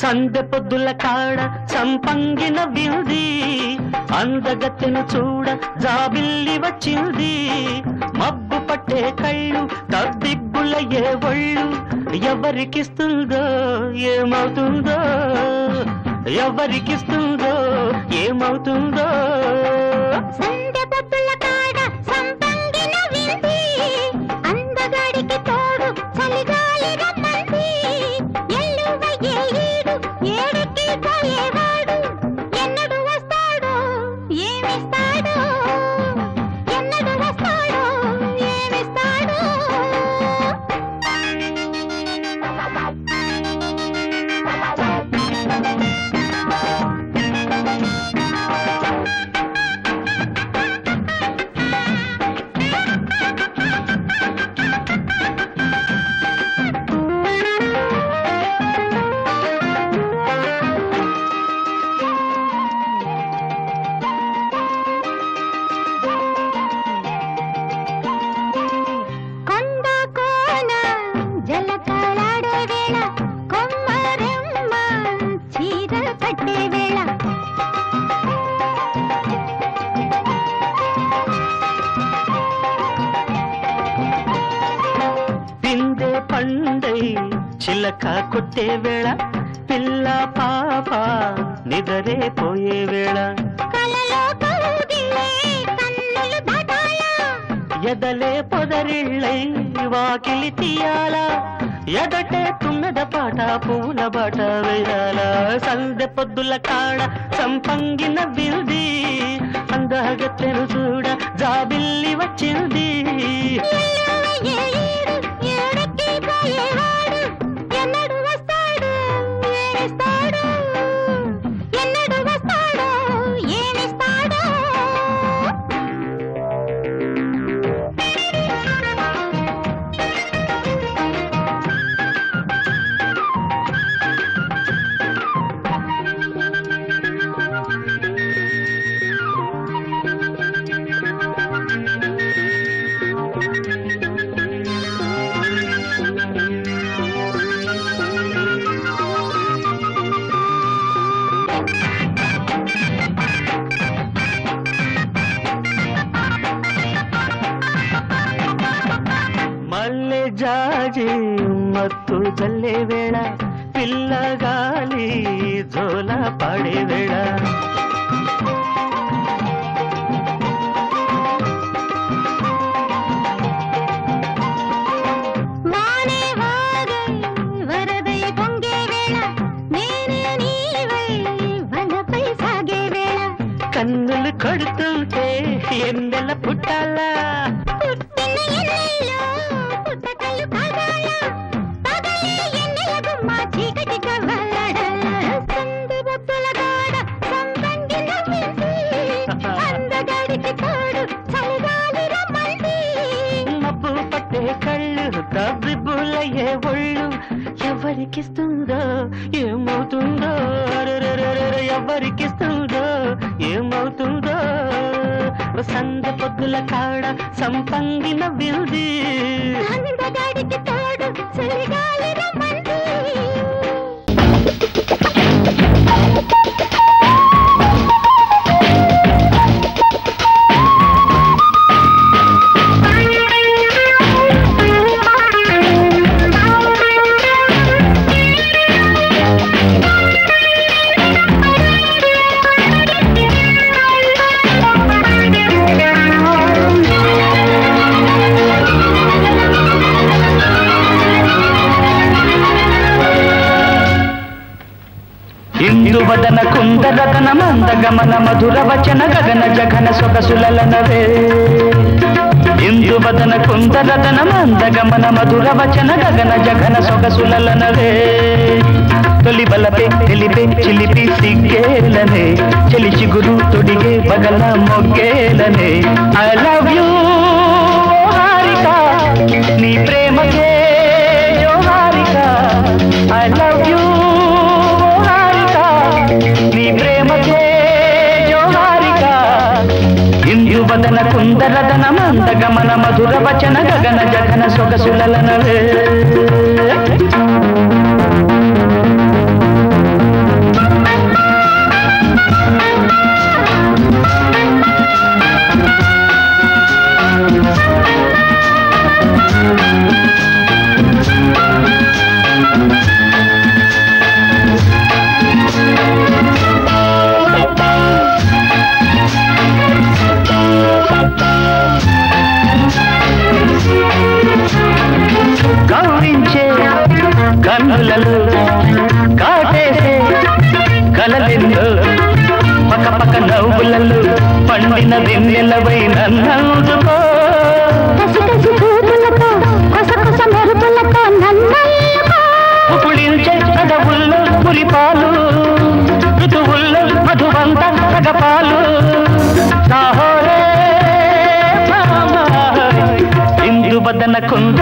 సందె పొద్దుల కాడ సంపంగిన వింది అందగత్తెను చూడ జాబిల్లి వచ్చింది మబ్బు పట్టే కళ్ళు తబ్బిబ్బుల ఏ ఒళ్ళు ఎవరికిస్తుందో ఏమవుతుందో ఎవరికిస్తుందో ఏమవుతుందో సంధ్య పొద్దుల కాడ సంపంగిన వింది అందగాడికి తోడు చలిగాలి రమ్మంది ఎల్లువయ్యే ఈడు ఏడుకి పోయేవాడు ఎన్నడు వస్తాడో ఏమిస్తాడో ఎన్నడు వస్తాడో ఏమిస్తాడో కొండ కోన జలకాలాడే వేళ కొమ్మరెమ్మ చీర కట్టే వేళ పిందే పండై చిలక కొట్టే వేళ పిల్ల పాప నిదరే పోయే వేళ కలలో కౌగిలే కన్నులు దాటాల ఎదలే పొదరిళ్ళై వాకిలి తీయాల ఎదటే తుమ్మెద పాట పూల బాట వేయాల సందె పొద్దుల కాడ సంపంగిన విల్ది అందగత్తెను చూడ జాబిల్లి వచ్చింది ఎల్లువయ్యే ఈడు ఏడుకి పోయేవాడు ఎన్నడు వస్తాడు ఏమిస్తాడు ఎన్నడు వస్తాడో ఏమిస్తాడో మల్లె జాజి మత్తు జల్లే వేళ పిల్లగాలి జోల పడే వేళ వానే వాగై వరదై పొంగే వేళ నేనే నీవై వనపై సాగే వేళ కన్నులు కొడుతుంటే ఎండల పుట్టాలా పుట్టిన ఎన్నెల్లో పుట్టకలు కాగాల పగలే ఎన్నెల గుమ్మ చీకటి కవ్వలడ సందు బొత్తుల గాడ సంపంగి నవ్వింది అందగాడికి తోడు చలిగాలి రమ్మంది మబ్బు పట్టే కళ్ళు తబ్బిబ్బులయ్యే ఒళ్ళు ఎవరికిస్తుందో ఏమవుతుందో అరెరెరెరెరె, ఎవరికిస్తుందో ఏమవుతుందో సంద పొద్దుల కాడ సంపంగిన విల్ది అందగాడికి తోడు చలిగాలి రమ్మంది ఇందువదన కుందరదన మందగమన మధుర వచన గగన జగన సొగసులనవే ఇందువదన కుందరదన మందగమన మధుర వచన గగన జగన సొగసులనవే తొలి బలపే తెలిపే చిలిపి సిగ్గేలనే చెలి చిగురు తొడిగే బగల మొగ్గేలనే ఐ లవ్ యూ హారిక నీ ప్రేమకే జోహారిక ఐ లవ్ యూ హారిక నీ ప్రేమకే జోహారిక ఇందువదన కుందరదన మందగమన మధుర వచన గగన జగన సొగసులనవే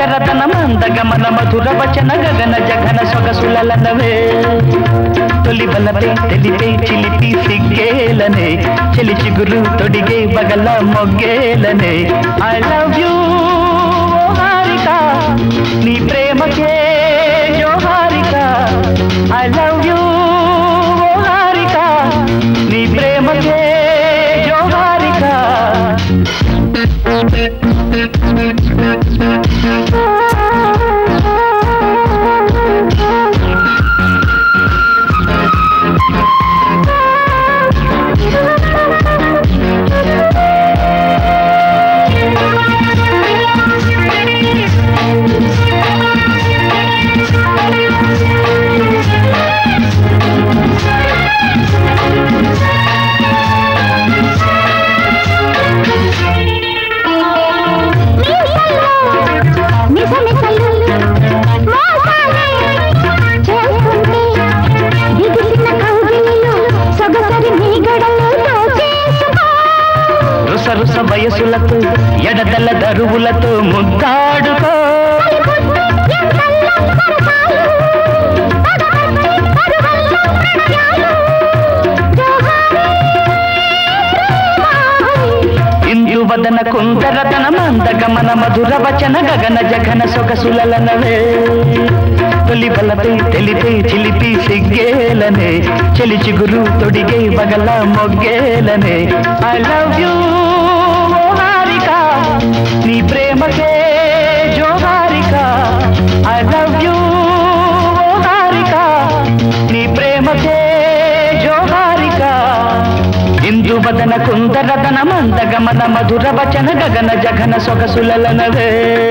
సుందరతన మందగమన మధుర వచన గగన జగన సొగసులనవే తొలి బలపే తెలిపే చిలిపి సిగ్గేలనే చెలి చిగురు తొడిగే బగల మొగ్గేలనే ఐ లవ్ యూ హారిక నీ ప్రేమకే జోహారిక ఐ లవ్ యూ హారిక నీ ప్రేమకే జోహారిక మిసమిసలు మోసాలే చేస్తుంటే దిగిసిన కౌగిలిలో సొగసరి నీ గడలతో చేసుకో రుస రుస వయసులతో ఎడదల దరువులతో ముద్దాడుకో ఇందువదన కుందరతన మందగమన మధుర వచన గగన జగన సొగసులనవే తొలి బలపై తెలిపే చిలిపి సిగ్గేలనే చెలి చిగురు తొడిగే బగల మొగ్గేలనే ఐ లవ్ యూ హారిక నీ ప్రేమకే జోహారిక ఐ లవ్ యూ హారిక నీ ప్రేమకే జోహారిక ఇందు వదన కుందరదన మందగమన మధుర వచన గగన జగన సొగసులనవే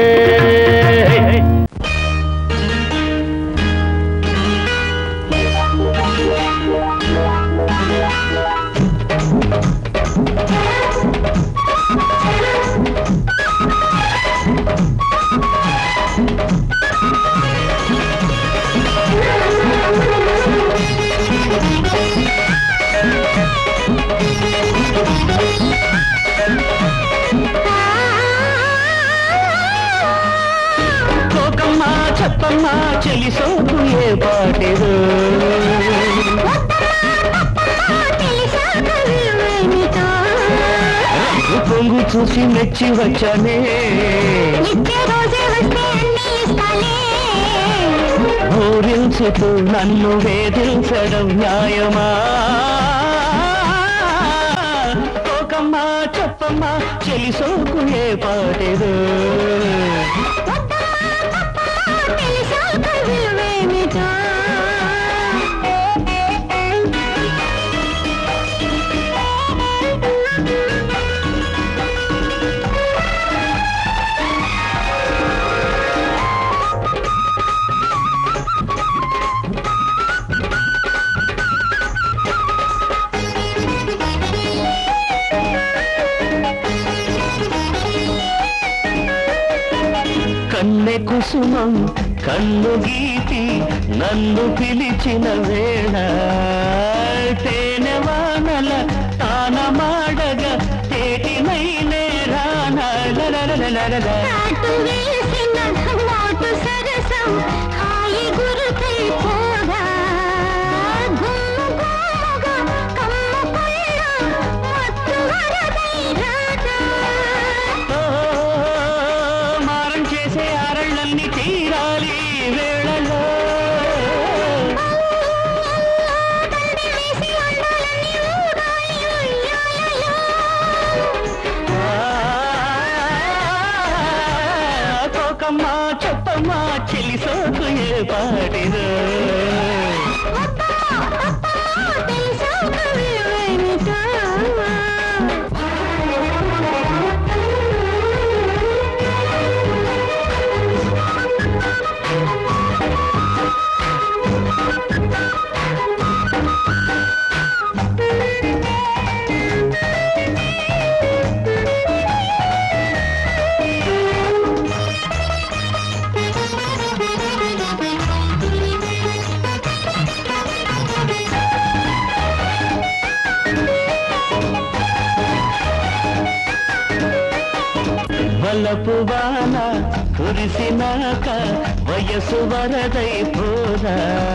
కోకమ్మ చెప్పమ్మ చెలి సోకు ఏ పాటేదో రంగు పొంగు చూసి మెచ్చి వచ్చానే ఊరించుతూ నన్ను వేధించడం న్యాయమా కోకమ్మ చెప్పమ్మ చెలి సోకు ఏ పాటేదో కన్నె కుసుమం కన్ను గీతి నన్ను పిలిచిన వేళ తేనె వానల తాన మాడగ తేటినైనే రాన లలలలలలల. ఓ, మారం చేసే అరళ్ళన్ని తీరాలి ఈ వేళలో ఆ, కోకమ్మ చెప్పమ్మ చెల్లి సోకు ఏ పాటిదో వలపు వాన కురిసినాక వయసు వరదై పోరా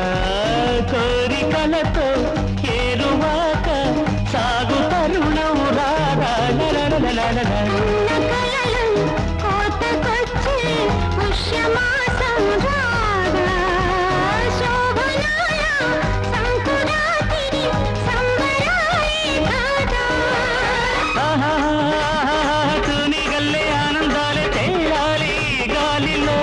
కోరికలతో ఏరువాక సాగు తరుణం రారా లలలలలలల. కలలు కోతకొచ్చే పుష్యమాసం రాగా శోభనాల సంకురాతిరి సంబరాలే కాదా ఆహా, తూనిగల్లే ఆనందాలే తేలాలి గాలిలో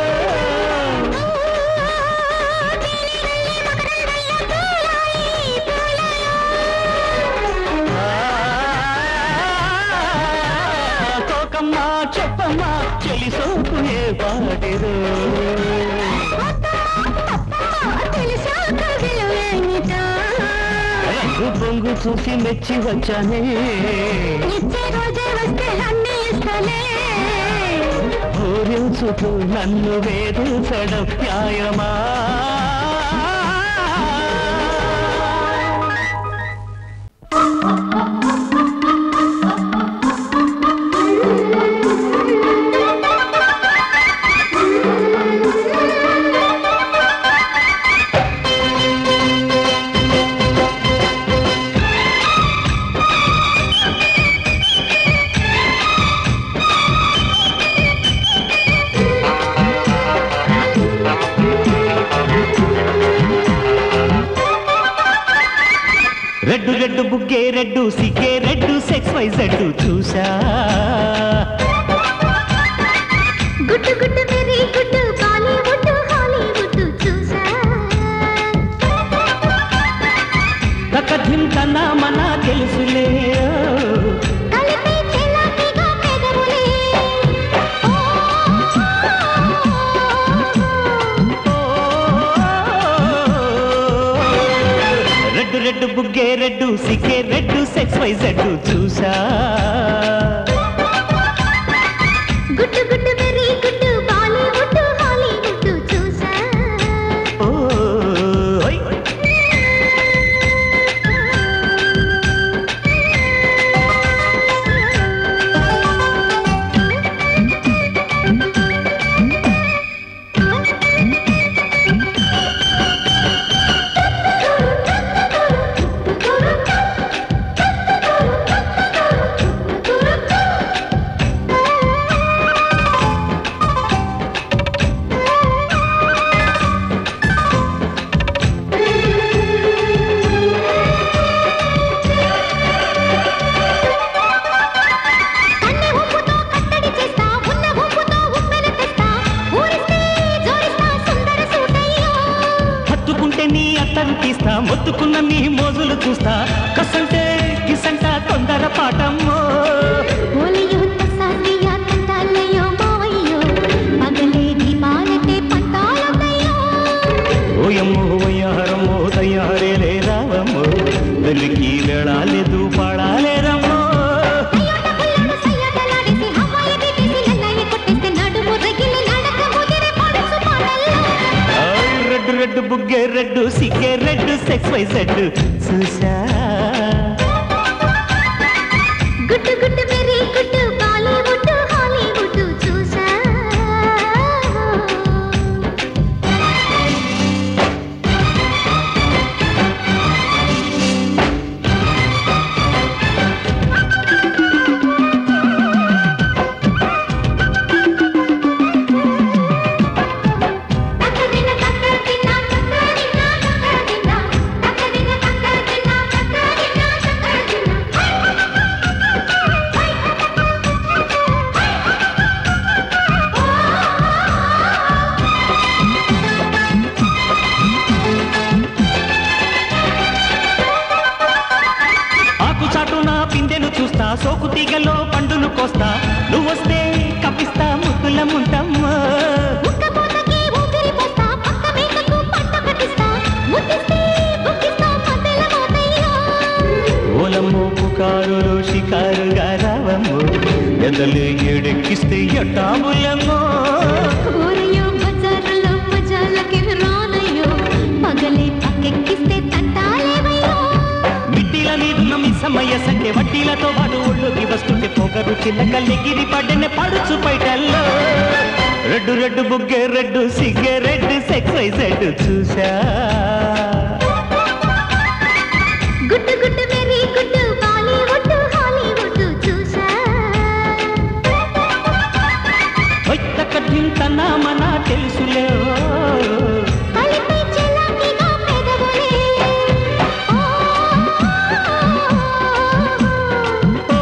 ఆ, కోకమ్మా చెప్పమ్మా చెలి సోకు ఏ పాటిరు తెలిసాక విలువేమిటో రంగు పొంగు చూసి మెచ్చి వచ్చానే ఇచ్చే రోజే వస్తే అన్నీ ఇస్తలే పూరించుతూ నన్ను వేధించడం న్యాయమా రెడ్డు రెడ్డు బుగ్గే రెడ్డు సిగ్గే రెడ్డు సెక్స్ వై జడ్డు చూసా గుట్టు గుట్టు వెరీ గుట్టు బాలీవుడ్ హాలీవుడ్ చూసా కథిం కన్నా మన తెలుసులే కలిపి చెలాకిగా పెదవులే రెడ్డు రెడ్డు బుగ్గే రెడ్డు సిగ్గే రెడ్డు సెక్స్ వై జడ్డు చూసా గుట్టు గుట్టు వెరీ గుట్టు బాలీవుడ్ హాలీవుడ్ చూసా ఓ ఓయ్. కన్నె ఉప్పుతో కట్టడి చేస్తా ఉన్న ఉప్పుతో ఉప్పెన తెస్తా ఊరిస్తే జోరిస్తా సుందర సూటయ్యో హత్తుకుంటే నీ అత్తరు తీస్తా మొత్తుకున్న నీ మోజులు చూస్తా కసంటే కిసంట తొందర పాటమ్మో ఓలియో తసాదియా తంటాలయ్యో మావయ్యో పగలే దీపాలతే పంతాలతయ్యో ఓయమ్మో వయ్యారమ్మో తయారే రావమ్మో వెలికి వెళ్ళాలేదు పాడాలేరమ్మో అయ్యోట పుల్లాడు సయ్యాటలాడేసి హవాయి దిగేసి లల్లాయి కొట్టేస్తే నడుము రగిలి నడక ముదిరి పొడుచు పాటల్లో ఆయ్ రెడ్డు రెడ్డు బుగ్గే రెడ్డు సిగ్గే రెడ్డు సెక్స్ వై జడ్డు చూసా గుట్టు గుట్టు వెరీ గుట్టు బాలీవుడ్ హాలీవుడ్ చూసా తక్కదిన తక్కదిన తక్కదిన తక్కదిన తక్కదిన తక్కదిన తక్కదిన ఆకు చాటున పిందెను చూస్తా సోకు తీగలో పండును కోస్తా నువ్వొస్తే కప్పిస్తా ముద్దుల ముంటమ్మా ముక్కపోతకి ఊపిరి పోస్తా పక్క మేకకు పంట కట్టిస్తా ముద్దిస్తే బుక్కిస్తా మధ్యల మోతయ్యో ఓలమ్మో పుకారులు షికారుగా రావమ్మో ఎదలు ఏడెక్కిస్తే ఎట్టాములమ్మో ఊరయ్యో బజారులో మజాలకి రానయ్యో పగలే పక్కెక్కిస్తే తంటాలేవయ్యో మిట్టిల నీరున్న మిస్సమ్మయ్య సంటే వడ్డీలతో పాటు ఒళ్ళోకి వస్తుంటే పొగరు చిల్లకల్లెగిరి పడ్డనే పడుచు పైటల్లో రెడ్డు రెడ్ బుగ్గే రెడ్ సిగ్గే రెడ్ సెక్సైజెడ్ చూసా గుడ్డు గుడ్డు వెరీ గుడ్డు బాలీవుడ్ హాలీవుడ్ చూసా వైతక దింతనా మన తెలుసులే కలిపి చెలాకిగా పెదవులే ఓ, ఓ,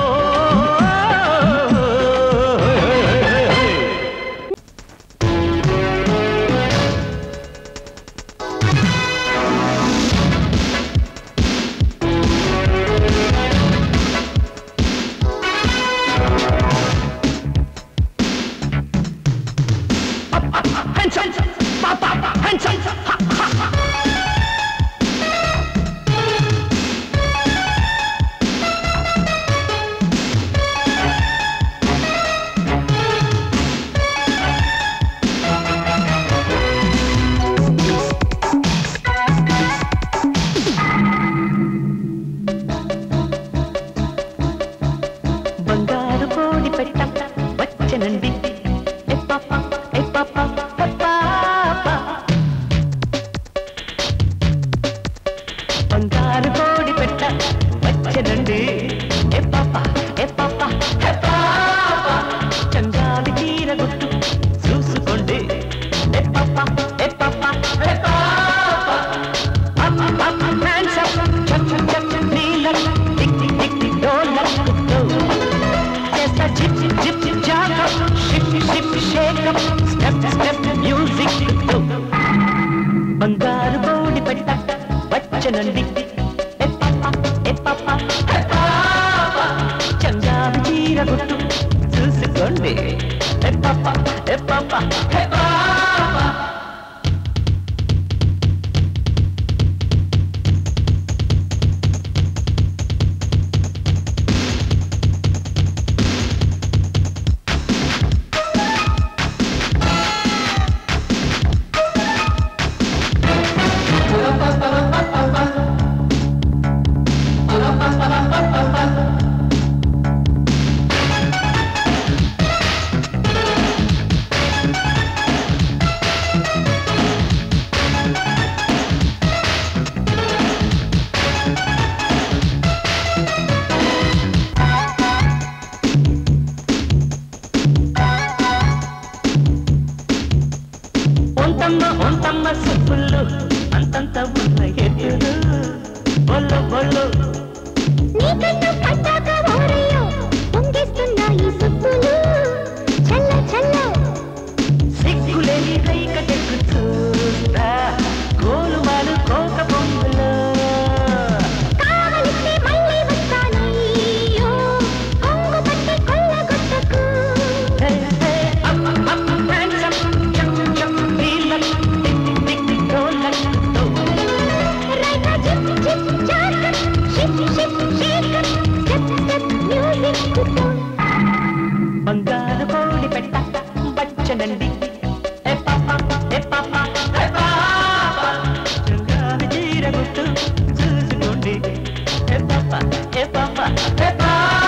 బంగారు కోడి పెట్ట వచ్చనండి ఏ పాప ఏ పాప ఏ పాప బంగారు కోడి పెట్ట వచ్చనండి ఏ పాప ఏ పాప ఏ పాప చంగాలి చీర గుట్టు చూసుకోండి ఏ పాప ఏ పాప ఏ పాప అప్ అప్ హ్యాండ్స్ అప్ చప్ చప్ చప్ నీలం tick tick tick tick dholak కుట్టు చేస్తా zip zip zip zip jack up ship ship shake up step step music కుట్టు బంగారు బోడి పెట్ట వచ్చనండి ఏ పాప ఏ పాప ఏ పాప చంగారు చీర గుట్టు చూసుకోండి ఏ పాప ఏ పాప ఏ పాప ఒంటమ్మ ఒంటమ్మ సుప్పుళ్ళు అంతంత ఉన్న ఎద్దులు బొల్లు బొల్లు నీకన్ను పట్టాక ఓరయ్యో పొంగిస్తున్నాయి సుప్పులు చల్ల చల్ల సిగ్గులేని రైక టెక్కు చూస్తా గోలుమాలు కోక బొమ్మలు కావలిస్తే మళ్ళీ వస్తానయ్యో కొంగు పట్టి కొల్లగొట్టకు hey, hey, up, up, hands up, చక్, చక్, నీలం, టిక్, టిక్, టిక్, డోలక్, డో. Right zip zip jack up ship ship shake up step step music కుట్టు బంగారు కోడి పెట్ట బచ్చనండి ఏ పాప ఏ పాప ఏ పాప చంగారు చీర గుట్టు చూసుకోండి ఏ పాప ఏ పాప ఏ పాప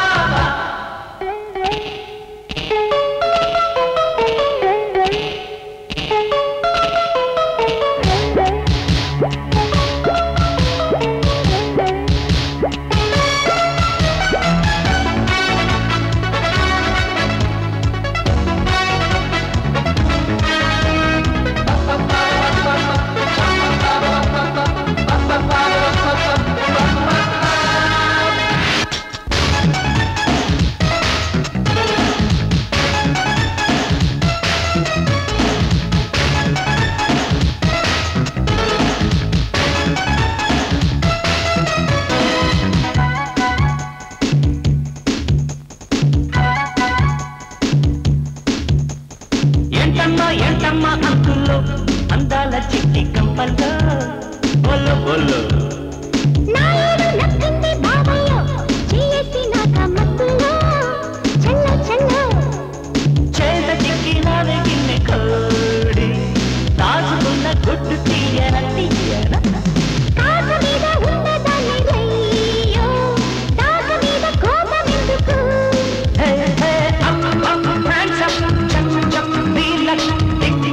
ఏంటమ్మా ఏంటమ్మా అంకుల్లో అందాల చిట్టి కంపల్లో బొల్లు బొల్లు నాయుడు నక్కింది బాబయ్యో చేసి నా కమ్మత్తులో చల్ల చల్ల చేత చిక్కినావే గిన్నె కోడి దాచుకున్న గుడ్డు తీయన తీయన కాక మీద ఉన్నదాన్ని రయ్యో దాక మీద కోపం ఎందుకు hey hey up up hands up చక్ చక్ నీలం టిక్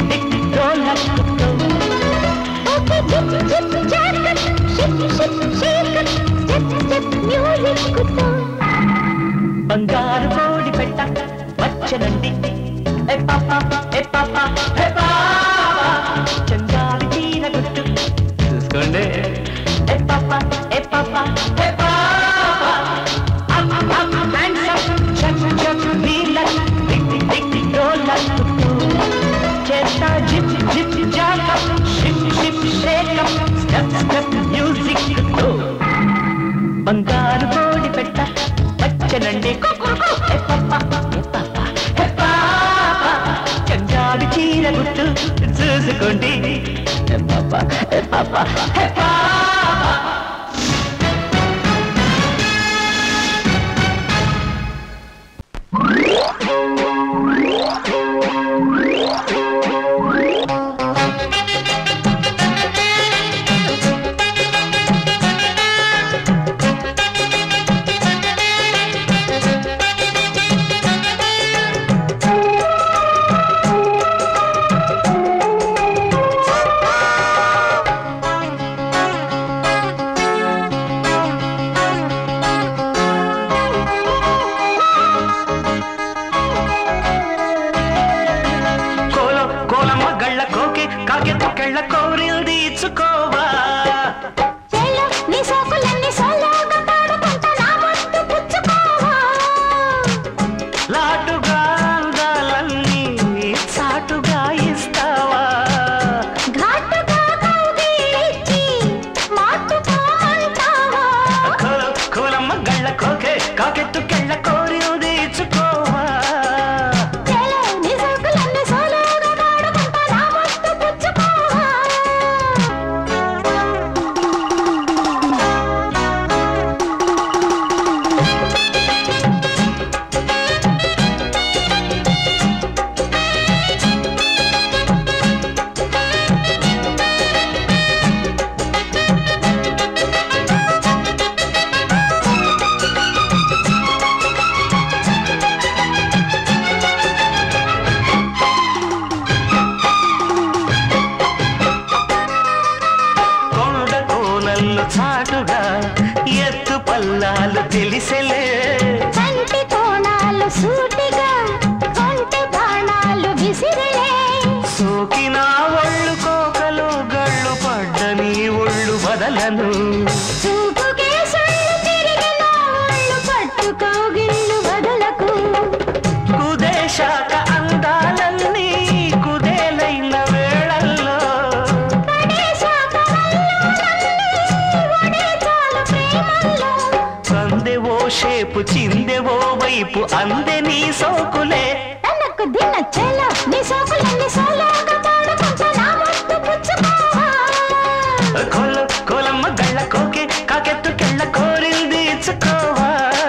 బంగారు కోడి పెట్ట వచ్చనండి ఏ పాప ఏ పాప ఏ పాప చందాలి చీర గుట్టు చూసుకోండి ఏ పాప ఏ పాప ఏ పాప అమ్ అమ్ హ్యాండ్స్ అప్ చక్ చక్ నీల టిక్ టిక్ టిక్ డోల చేస్తా జిప్ జిప్ జాక ship ship shake step step music తో బంగారు కోడి పెట్ట వచ్చనండి ఏ పాప, ఏ పాప, ఏ పాప. చంగాడి చీర గుట్టు చూసుకోండి ఏ పాప, ఏ పాప, ఏ పాప. కోలో కోలమ్మ గళ్ళ కోకి కాకెత్తు కెళ్ళ కోరిల్ది ఇచ్చుకోవా చేలో నీ సోకులన్నీ సోలోగా పాడుకుంటా నా ముద్దు పుచ్చుకోవా లాటుగా అందాలన్నీ సాటుగా ఇస్తావా ఘాటుగా కౌగిలించి మాటుగా అంటావా కోలో కోలమ్మ గళ్ళ కోకే కాకెత్తు కెళ్ళ కోరిల్ది ఇచ్చుకోవా చేలో నీ సోకులన్నీ సోలోగా పాడుకుంటా నా ముద్దు పుచ్చుకోవా కొండ కోనల్లు చాటుగా ఎత్తు పల్లాలు తెలిసెలే కంటి కోణాలు సూటిగా కొంటె బాణాలు విసిరిలే సోకిన ఒళ్ళు కోకలు గళ్ళు పడ్డ నీ ఒళ్ళు వదలను చూపుకే సొల్లు తిరిగిన ఒళ్ళు పట్టుకోగిళ్ళు వదలకు కుదేశాక అందాలన్నీ కుదేలైన వేళల్లో పడేశాక వల్లోలన్నీ ఒడే చాలు ప్రేమల్లో సందెవో షేపు చిందెవో వైపు అందే నీ సోకులే తనకు దిన చెల నీ సోకులన్నీ సోలోగా పాడుకుంటా నా ముద్దు పుచ్చుకోవా కొల కొలమ్మ గళ్ళ కోకే కాకెత్తు కెళ్ళ కోరింది ఇచ్చుకోవా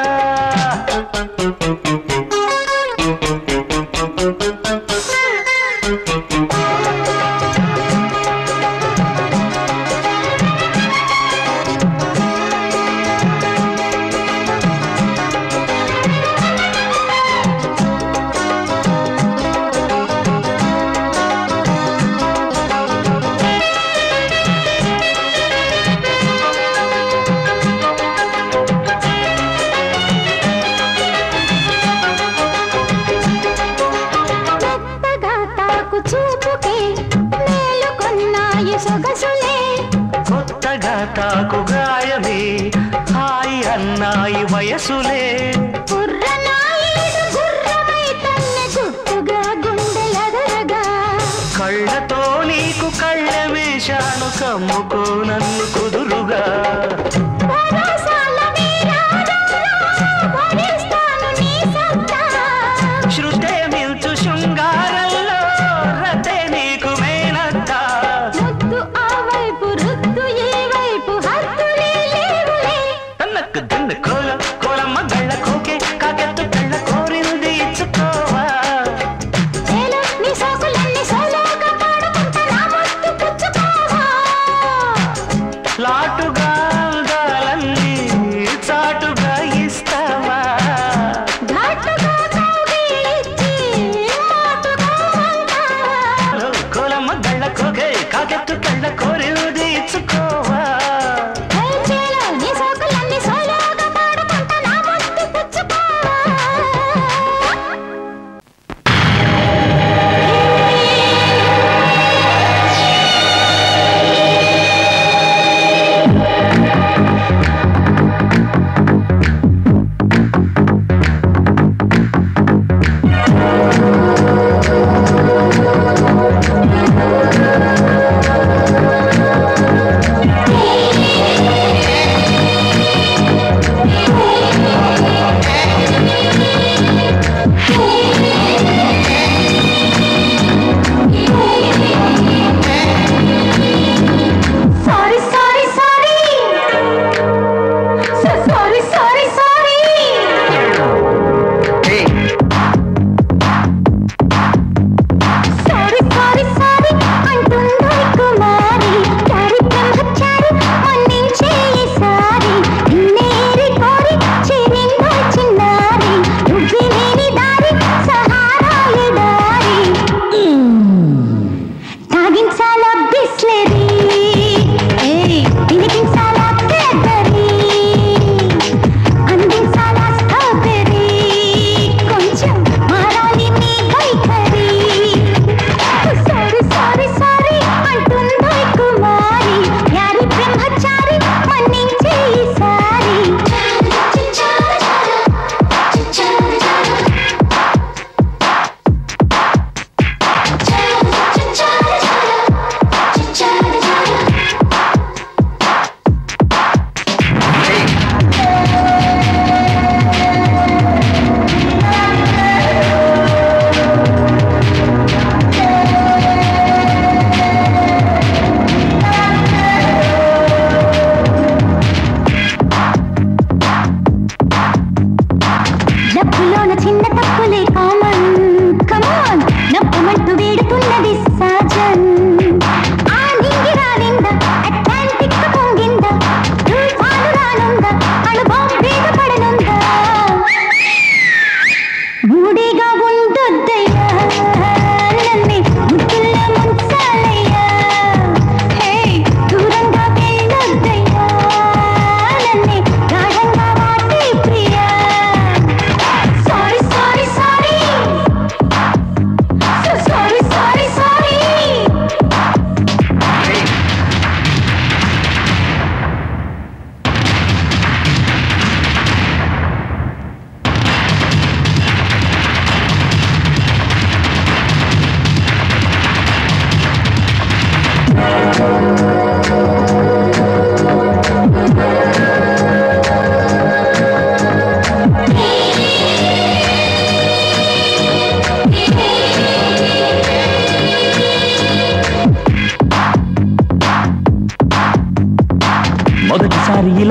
మెత్తగా తాకు చూపుకే మేలుకొన్నాయి సొగసులే కొత్తగా తాకు గాయమే హాయి అన్నాయి వయసులే కుర్రనాయుడు గుర్రమై తన్నే గుట్టుగా గుండెలదరగా కళ్ళతో నీకు కళ్ళ వేశాను కమ్ముకో నన్ను కుదురుగా భరోసాల వీరారంలో భరిస్తాను నీ సత్తా శృతే మిల్చు శృంగారంలో రతే నీకు మేనత్తా ముద్దు ఆ వైపు రుద్దు ఈ వైపు హద్దులే లేవులే తన్నకు దిన్ను కోల కోలమ్మ గళ్ళ కోకే కాకెత్తు కళ్ళ కోరింది ఇచ్చుకోవా చేలో నీ సోకులన్నీ సోలోగా పాడుకుంటా నా ముద్దు పుచ్చుకోవా లాటుగా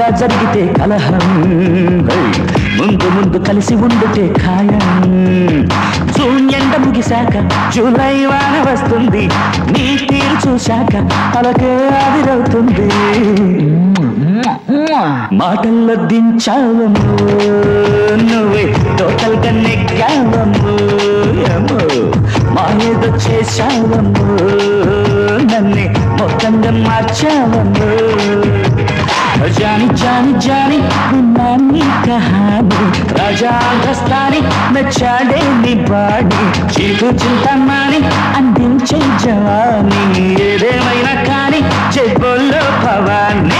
సరదాగా జరిగితే కలహం హై, ముందు ముందు కలిసి ఉండుటే ఖాయం శూన్యండ ముగిశాక జూలై వాన వస్తుంది నీ తీరు చూశాక అలకే ఆవిరవుతుంది మాటల్లో దించావము నువ్వే టోటల్ గా నెగ్గావము ఏమో, మాయేదో చేశావము నన్నే మొత్తంగా మార్చావము జాని జాని జాని విన్నాని కహాని రాజా దస్తాని మెచ్చాడే నీ బాడి చీకు చింతమాని అందించే జవాని ఏదేమైనా కానీ చెబుల్లో భవానీ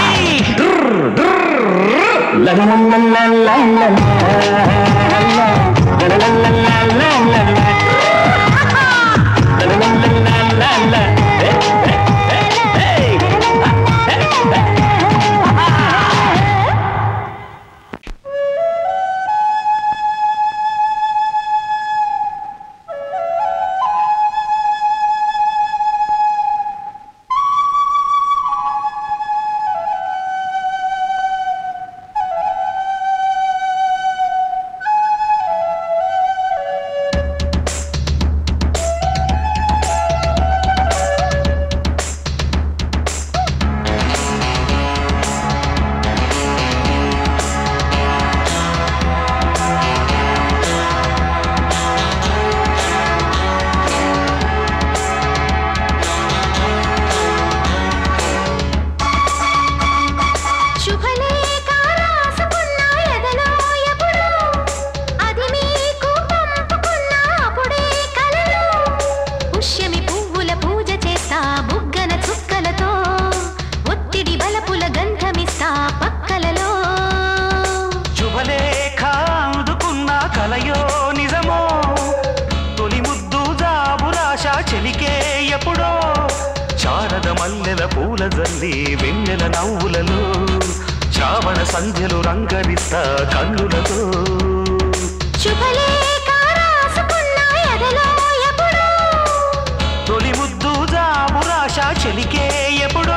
శుభలేఖ రాసుకున్న ఎదలో ఎప్పుడో అది మీకు పంపుకున్న అప్పుడే కలలో పుష్యమి పువ్వుల పూజ చేస్తా బుగ్గన చుక్కలతో ఒత్తిడి బలపుల గంధమిస్తా పక్కలలో శుభలేఖ అందుకున్న కలయో నిజమో తొలి ముద్దు జాబురాశ చెలికే ఎప్పుడో శారద మల్లెల పూల జల్లి వెన్నెల నవ్వులలో శ్రావణ సంధ్యలు రంగరిస్తా కన్నులతో శుభలేఖ రాసుకున్న ఎదలో ఎప్పుడో తొలి ముద్దు జాబురాశ చెలికే ఎప్పుడో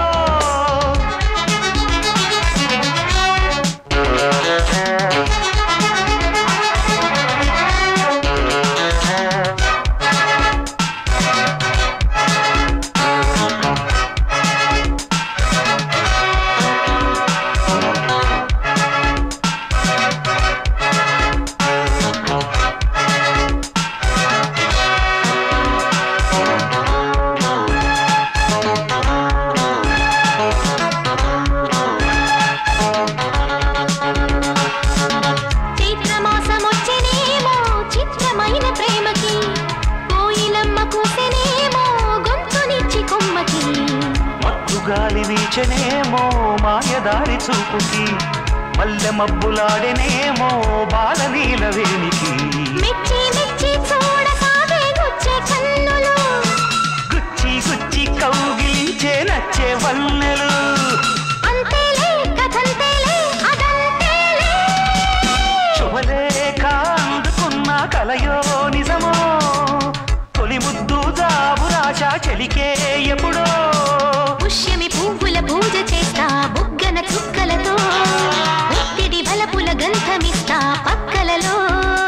చైత్రమాసమొచ్చెనేమో చిత్రమైన ప్రేమకి కోయిలమ్మ కూసెనేమో గొంతునిచ్చి కొమ్మకి మత్తు గాలి వీచనేమో మాయదారి చూపుకి మల్లె మబ్బులాడెనేమో బాలనీల వేణికి మెచ్చి మెచ్చి చూడసాగే గుచ్చే కన్నులు గుచ్చి గుచ్చి కౌగిలించే నచ్చే వన్నెలు అంతేలే కథంతేలే అదంతేలే శుభలేఖ అందుకున్న కలయో నిజమో తొలి ముద్దు జాబురాశ చెలికే ఎప్పుడో పుష్యమి పువ్వుల పూజ చేస్తా బుగ్గన చుక్కలతో ఒత్తిడి బలపుల గంధమిస్తా పక్కలలో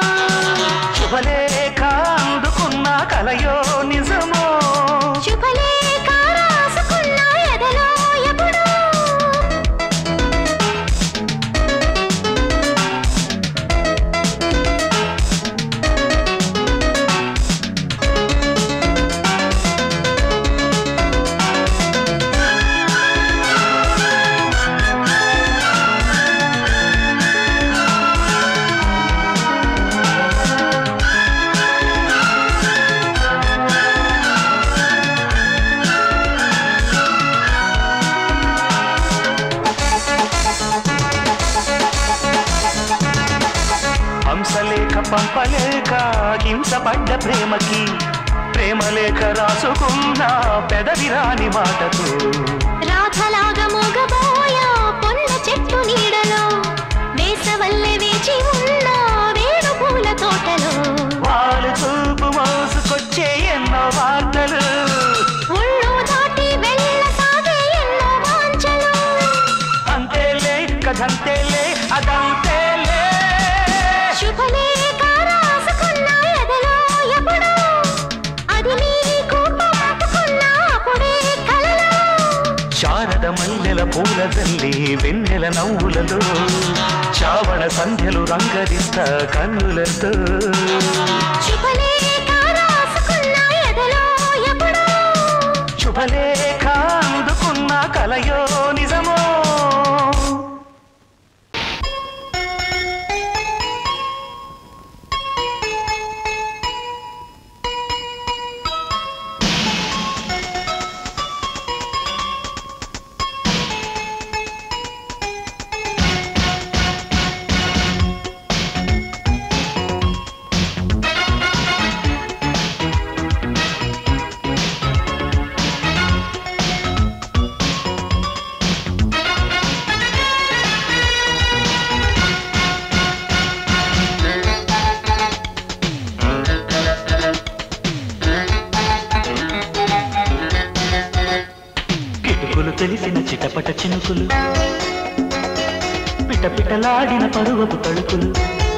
శుభలేఖ అందుకున్న కలయో నిజమో శుభలేఖ రాసుకున్న ఎదలో ఎప్పుడో హంసలేఖ పంపలేక హింసపడ్డ ప్రేమకి ప్రేమలేఖ రాసుకున్న పెదవి రాని మాటకు రాధలాగా మూగబోయా పొన్న చెట్టు నీడలో వేసవల్లె వేచి ఉన్న వేణు పూల తోటలో వాళ్ళు చూపు మోసుకొచ్చే ఎన్నో వార్తలు ఒళ్ళు దాటి వెళ్ళసాగే ఎన్నో వాంఛలు అంతేలే కథంత పూలదల్లి వెన్నెల నవ్వులలో చావణ సంధ్యలు రంగరిస్తా కన్నులతో శుభలేఖ రాసుకున్న ఎదలో ఎప్పుడో శుభలేఖ అందుకున్న కలయో నిజమో కిటుకులు తెలిసిన చిటపట చినుకులు పిటపిటలాడిన పరువపు తడుకులు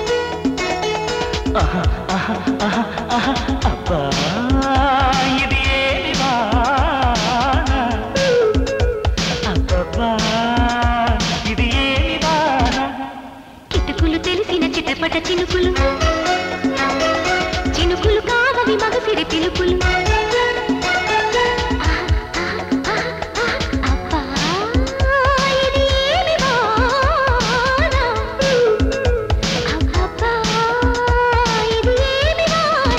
ఆహా, ఆహా, ఆహా, ఆహా, అబ్బా ఇది ఏమి వాన? అబ్బబ్బా, ఇది ఏమి వాన? కిటుకులు తెలిసిన చిటపట చినుకులు చినుకులు కావవి మగసిరి పిలుపులు అబ్బా, ఇది ఏమి వాన? అబ్బబ్బా, ఇది ఏమి వాన?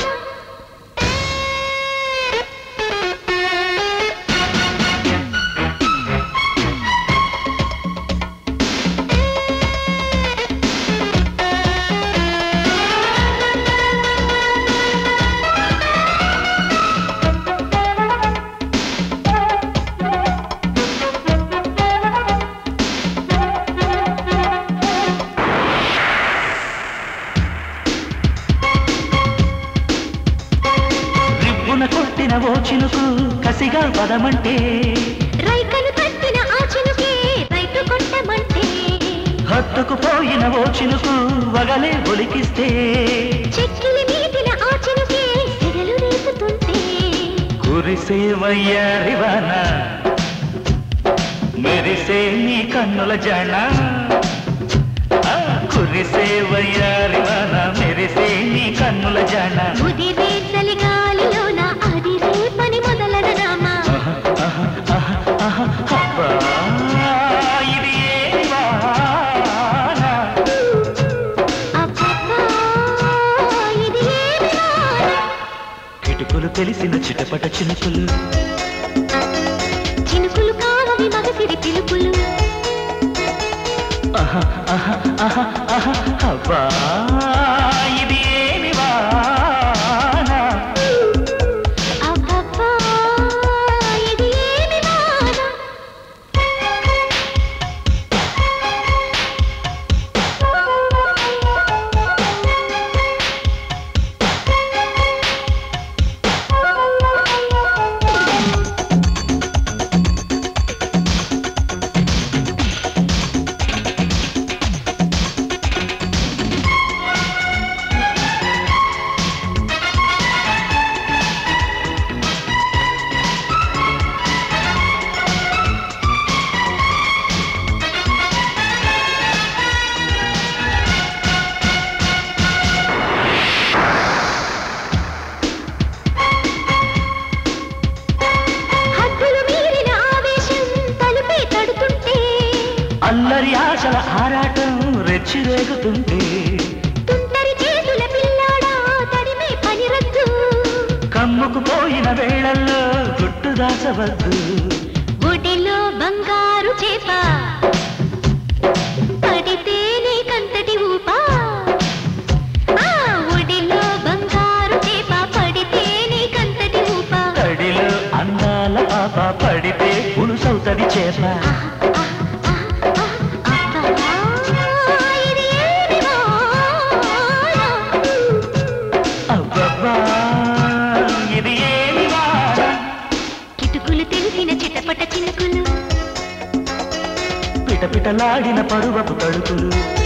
రిబ్బున కొట్టిన ఓ చినుకు కసిగా పదమంటే రైకలు కట్టిన ఆ చినుకే రైతు కొట్టమంటే హత్తుకు పోయిన ఓ చినుకు వగలే ఒలికిస్తే చెక్కిలి మీదిన ఆ చినుకే సెగలు రేపుతుంటే కురిసే వయ్యారివాన మెరిసే నీ కన్నుల జన ఆ, కురిసే వయ్యారివాన మెరిసే నీ కన్నుల జన ముదిరే చలిగాలిలోన అది రేపని మొదలనరామా ఆహా, ఆహా, ఆహా, ఆహా, అబ్బా, ఇది ఏ వాన? అబ్బబ్బా, ఇది ఏమి వాన? కిటుకులు తెలిసిన చిటపట చినుకులు చినుకులు కావవి మగసిరి పిలుపులు ఆహా, ఆహా, ఆహా, ఆహా, అబ్బా, ఇది ఏమి వాన? అబ్బబ్బా, ఇది ఏమి వాన? హద్దులు మీరిన ఆవేశం తలుపే తడుతుంటే అల్లరి ఆశల ఆరాటం రెచ్చిరేగుతుంటే తుంటరి చేతుల పిల్లాడా తడిమే పని రద్దు కమ్ముకు పోయిన వేళల్లో గుట్టు దాచవద్దు ఒడిలో బంగారు చేప పడితే నీకంతటి ఊప ఆ, ఒడిలో బంగారు చేప పడితే నీకంతటి ఊప తడిలో అందాల పాప పడితే పులుసవుతది చేప అబ్బా, ఇది ఏమి వాన? అబ్బబ్బా ఇది ఏమి వాన? కిటుకులు తెలిసిన చిటపట చినుకులు పిటపిటలాడిన పరువపు తడుకులు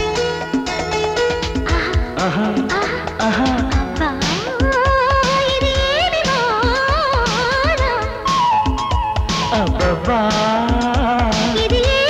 ఆహా ఆహా అబ్బా, ఇది ఏమి వాన? అబ్బబ్బా ఇది ఏమి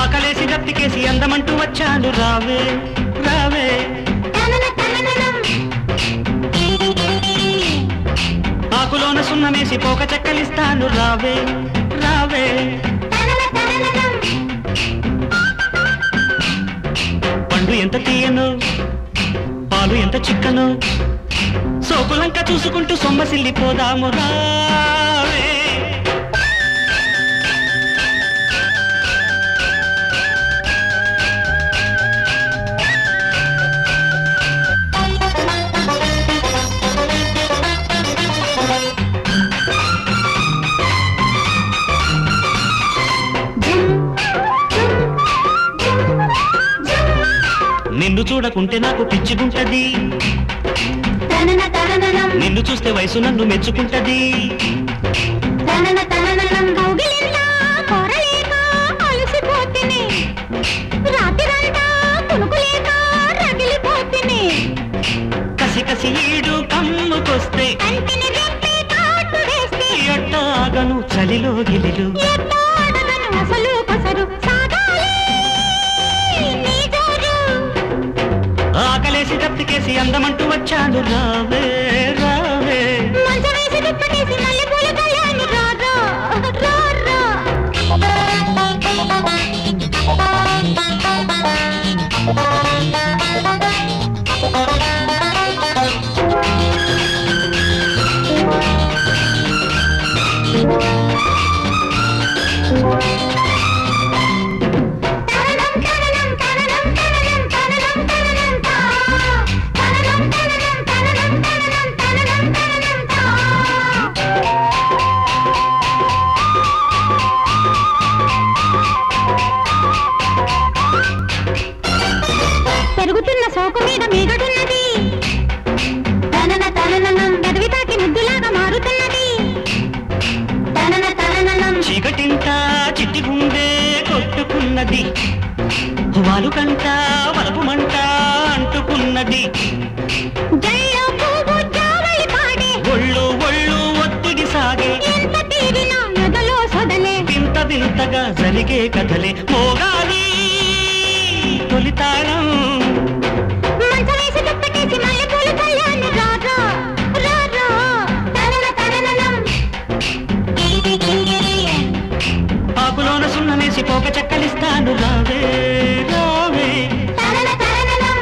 ఆకలేసి గప్పికేసి అందమంటూ వచ్చాను రావే రావే తనన తనననం. ఆకులోన సున్నమేసి పోక చెక్కలిస్తాను రావే రావే తనన తనననం. పండు ఎంత తీయను పాలు ఎంత చిక్కను సోకులంక చూసుకుంటూ సొమ్మసిల్లిపోదాము రావే నిన్ను చూడకుంటే నాకు పిచ్చుకుంటది తనన తనననం. నిన్ను చూస్తే వయసు నన్ను మెచ్చుకుంటది తనన తనననం. కౌగిలింతా కోరలేక అలసిపోతిని. రాత్రిరంతా కునుకులేక రగిలిపోతిని. కసి కసి ఈడు కమ్ముకొస్తే కంటిని రెప్పి కాటు వేస్తే ఎట్టాగను చలిలో గిలిలు ఎట్టో అడగను అసలు కొసరు సాగాలి నీ జోరు. ఆకలేసి దప్పికేసి అందమంటూ వచ్చాను రావే రావే మంచం వేసి దుప్పటేసి మల్లెపూల కళ్యాణి రా రా, రా రా. తననం తననం తననం తననం తననం తననం తా. తననం తననం తననం తననం తననం తననం తా. పెరుగుతున్న సోకు మీద మీగడున్నది తనన తనననం గదివి తాకి ముద్దులాగా మారుతున్నది తనన తనననం చీకటింట చిట్టి గుండె కొట్టుకున్నది వాలు కంట వలపు మంట అంటుకున్నది జల్లో పువ్వు జావళి పాడే ఒళ్ళు ఒళ్ళు ఒత్తిడి సాగే ఎంత తీరినా ఎదలో సొదలే వింత వింతగా జరిగే కథలే మోగాలి తొలితాళం మంచం వేసి దుప్పటేసి మల్లెపూల కళ్యాణి రా రా, రా రా. తనన తనననం. ఆకులోన సున్నమేసి పోక చెక్కలిస్తాను రావే రావే తనన తనననం.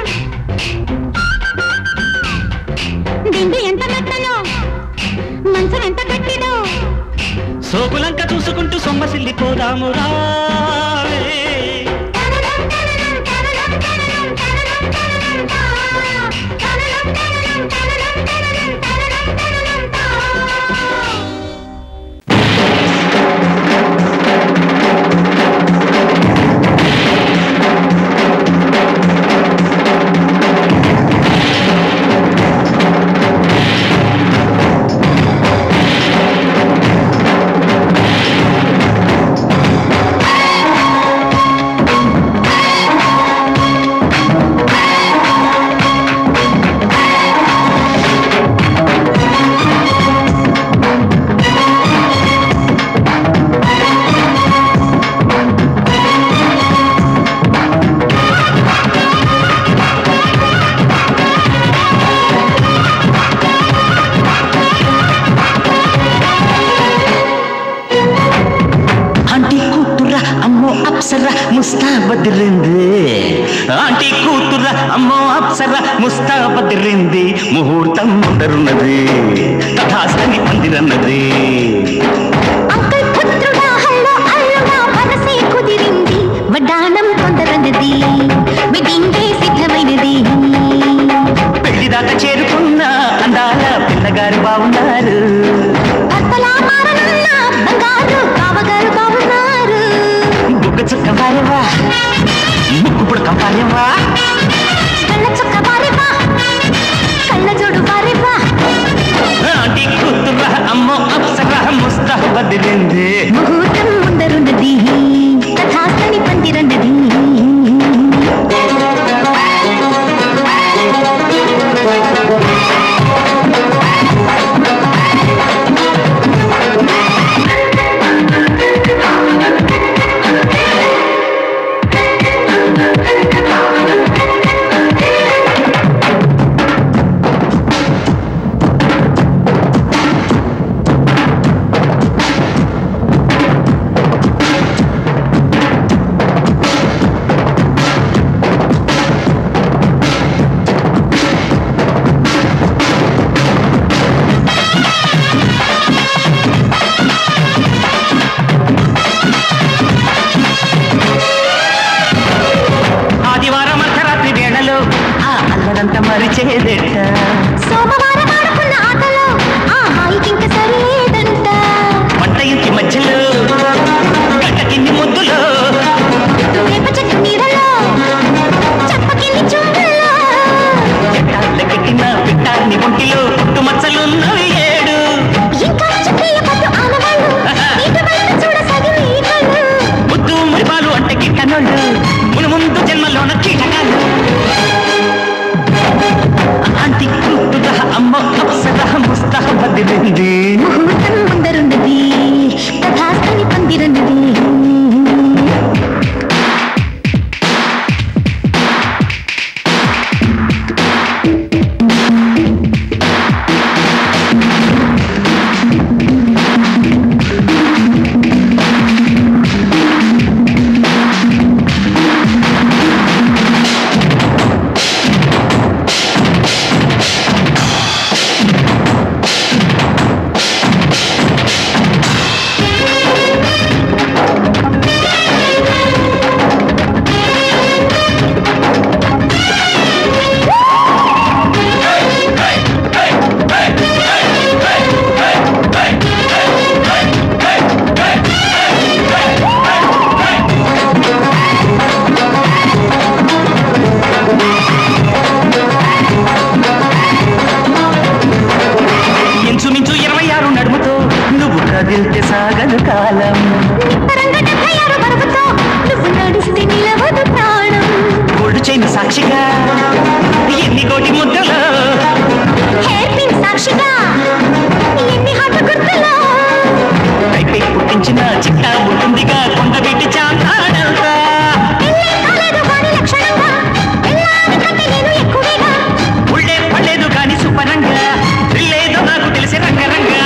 దిండు ఎంత మెత్తనో మంచం ఎంత గట్టిదో సోకులంక చూసుకుంటూ సొమ్మసిల్లిపోదాము రావే తననం తననం తననం తననం తననం తననం తా. తననం తననం తననం తననం తననం తననం తా. ఆంటీ కూతుర అమ్మో అప్సర ముస్తాబదిరింది ఆంటీ కూతుర అమ్మో అప్సర ముస్తాబదిరింది ముహూర్తం ముందరున్నది తథాస్తని పందిరన్నది అంకుల్ పుత్రుడా హల్లో అల్లుడా మనసే కుదిరింది వడ్డానం కొందరన్నది వెడ్డింగే సిద్ధమైనది పెళ్లిదాకా చేరుకున్న అందాల పిల్లగారు బాగున్నారు భర్తలా మారనున్న బంగారు కావగారు బాగున్నారు బుగ్గ చుక్క వారేవా ముక్కు పుడక వారేవా కళ్ళ చుక్క వారివా కళ్ళ జోడు వారివా ఆంటీ కూతుర అమ్మో అప్సర ముస్తాబదిరింది ముహూర్తం ముందరున్నది తథాస్తని పందిరన్నది మాట మరిచేదెట్ట సోమవారం ఆడుకున్న ఆటలో ఆ హాయికింక సరిలేదంట వంట ఇంటి మధ్యలో గంట కింది ముద్దులో వేప చెట్టు నీడలో చెప్పకింది చుండలో ఎట్టాలకెట్టిన పిట్టాన్ని ఒంటిలో పుట్టు మచ్చలున్నవి ఏడు ఇంకా చుక్కల పట్టు ఆనవాళ్ళు నీటి బయట చూడ సగిలి కళ్ళు ముద్దు మురిపాలు అంటే కిట్టనోళ్ళు మును ముందు జన్మలోన కీటకాలు ఆంటీ కూతుర అమ్మ అప్సర ముస్తహ బదిలింది ముహూర్తం ముందరున్నది తథాస్తని పందిరన్నది ఇంచుమించు ఇరవై ఆరు నడుముతో నువ్వు కదిలితే సాగదు కాలం నిబ్బరంగా డెబ్బై ఆరు బరువుతో నువ్వు నడిస్తే నిలవదు ప్రాణం గోల్డ్ చైన్ సాక్షిగా ఎన్ని కోటి ముద్దలో హెయిర్ పిన్ సాక్షిగా ఎన్ని హాట గుర్తులో పైపై పుట్టించిన చిట్టా ఉంటుందిగా కొండ వీటి చాంతాడంతా పెళ్ళే కాలేదు కానీ లక్షణంగా పెళ్ళాని కంటే నేను ఎక్కువేగా ఉళ్ళే పడలేదు కానీ సుపరంగా లేదో నాకు తెలిసి రంగరంగా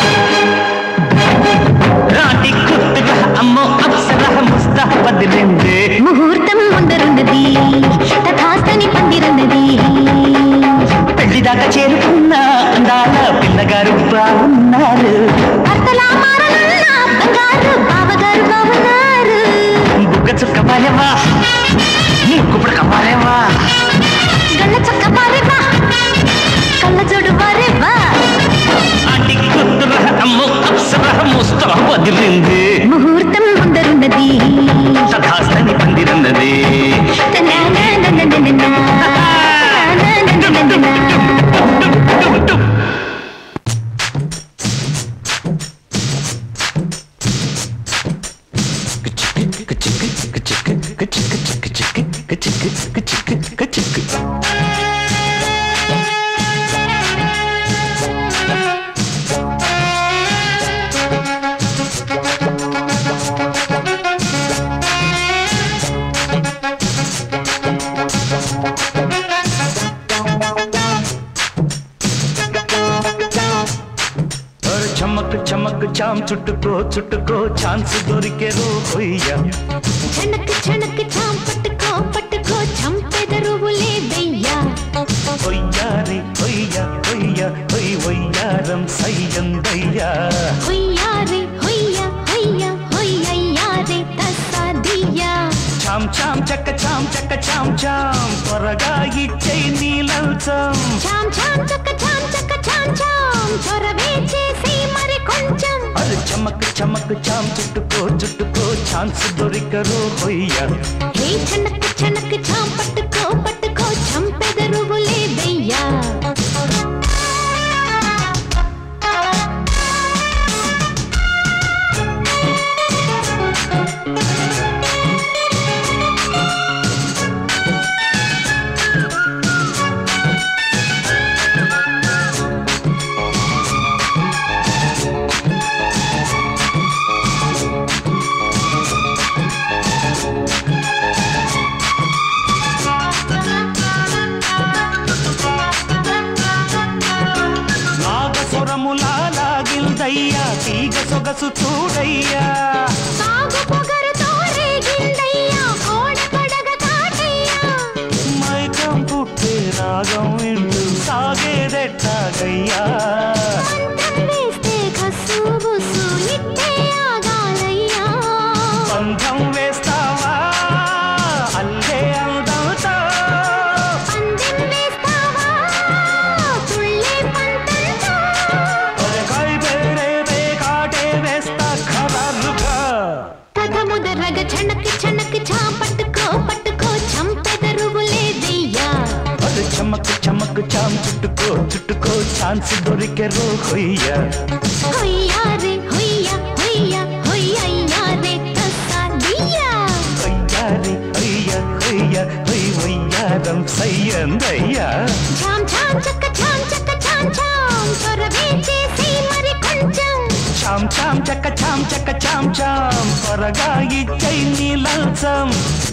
రాటి కుత్తుగా అమ్మో అప్సర ముస్తా బదిలింది ముహూర్తం ముందరున్నది తథాస్తని పందిరన్నది పెళ్లి దాకా చేరుకున్న అందాల పిల్లగారు బాగున్నారు భర్తలా మారనున్న బంగారు బావగారు బావున్నారు బుగ్గ చుక్క పారేవా ముక్కుప్పుడు కమ్మారేవా గళ్ళ చక్క పారేవా కళ్ళ జోడు పారేవా ఆంటీ కుత్తుగా అమ్మో అప్సర ముస్తా బదిలింది ముహూర్తం ముందరున్నది సదాస్తని పందిరన్నది తనానానానానానా. నానానానానానా. చమక్ చమక్ చాం చుట్టుకో చుట్టుకో ఛాన్స్ దొరికే రో హొయ్యా చణక్ చణక్ చాం పట్టుకో పట్టుకో చంపెదరువులే దయ్యా హొయ్యారి హొయ్యా హొయ్యా హొయ్ వయ్యారం సయ్యందయ్యా హొయ్యారే హొయ్య హొయ్య హొయ్యయ్యారే తస్సాదియ్యా చాం చాం చక్క చాం చక్క చాం చాం త్వరగా ఇచ్చై నీలంచం చాం చాం చక్క చాం చక్క చాం చాం చొరవే చేసి మరి కొంచెం అరే చమక్ చమక్ చాం చుట్టుకో చుట్టుకో ఛాన్స్ దొరికరో హొయ్యా హే చణక్ చణక్ చాం పట్టుకో పట్టుకో చంపెదరువులే దయ్యా చుట్టుకో చుట్టుకో ఛాన్స్ దొరికే రో హొయ్య హొయ్యా రే హొయ్యా హొయ్యా హొయ్యయ్యా రే కసాదియా హొయ్యారి హొయ్య హొయ్య హొయ్ వయ్యారం సయ్యందయ్యా ఛాం ఛాం చక్క ఛాం చక్క ఛాం ఛాం త్వరవే చేసి మరి కొంచెం చాం చాం చక్క చాం చక్క చాం చాం త్వరగా ఇచ్చై నీ లంచం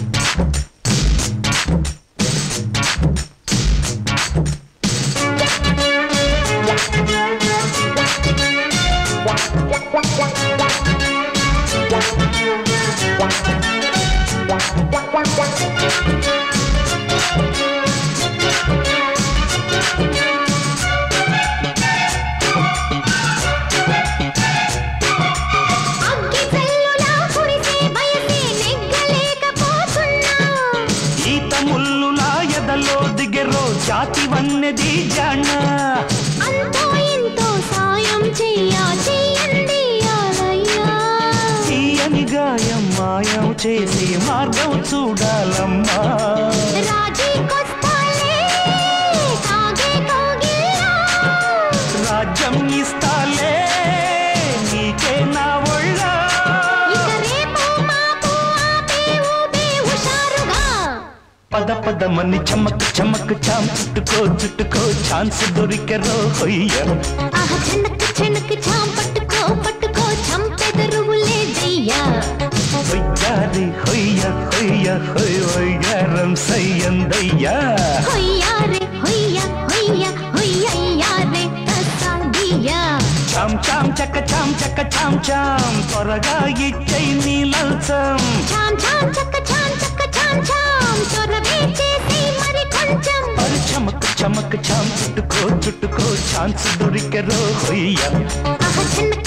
అగ్గి జల్లులా కురిసే బయసే నెగ్గలేకపోతున్నా ఈత ముల్లులా ఎదలో దిగెరో జాతి వన్నెది జాణ అంతో ఇంతో సాయం చెయ్యా చెయ్యండి యాలయ్యా తీయని గాయం మాయం చేసి మార్గం చూడాలమ్మా రాజీకొస్తాలే కాగే కోగిలా రాజ్యం ఇస్తాలే నీకే నా ఒళ్ళ ఇక రేపు మాపు ఆపే ఊపే హుషారుగా పద పదమని చమక్ చమక్ చాం చుట్టుకో చుట్టుకో ఛాన్స్ దొరికెరో హొయ్య ఆహ చెనక్ చెనక్ చాం పట్టుకో పట్టుకో చంపెదరువులే దయ్యా హొయ్యారి హొయ్య హొయ్య హొయ్ వయ్యారం సయ్యందయ్యా హొయ్యా రే హొయ్యా హొయ్యా హొయ్యయ్యా రే కసాదియా చాం చాం చక్క చాం చక్క చాం చాం త్వరగా ఇచ్చై నీ లంచం చాం చాం చక్క చాం చక్క చాం చాం త్వరవే చేసి మరి కొంచెం అరి చమక్ చమక్ చాం చుట్టుకో చుట్టుకో ఛాన్స్ దొరికెరో హొయ్య ఆహ చెనక్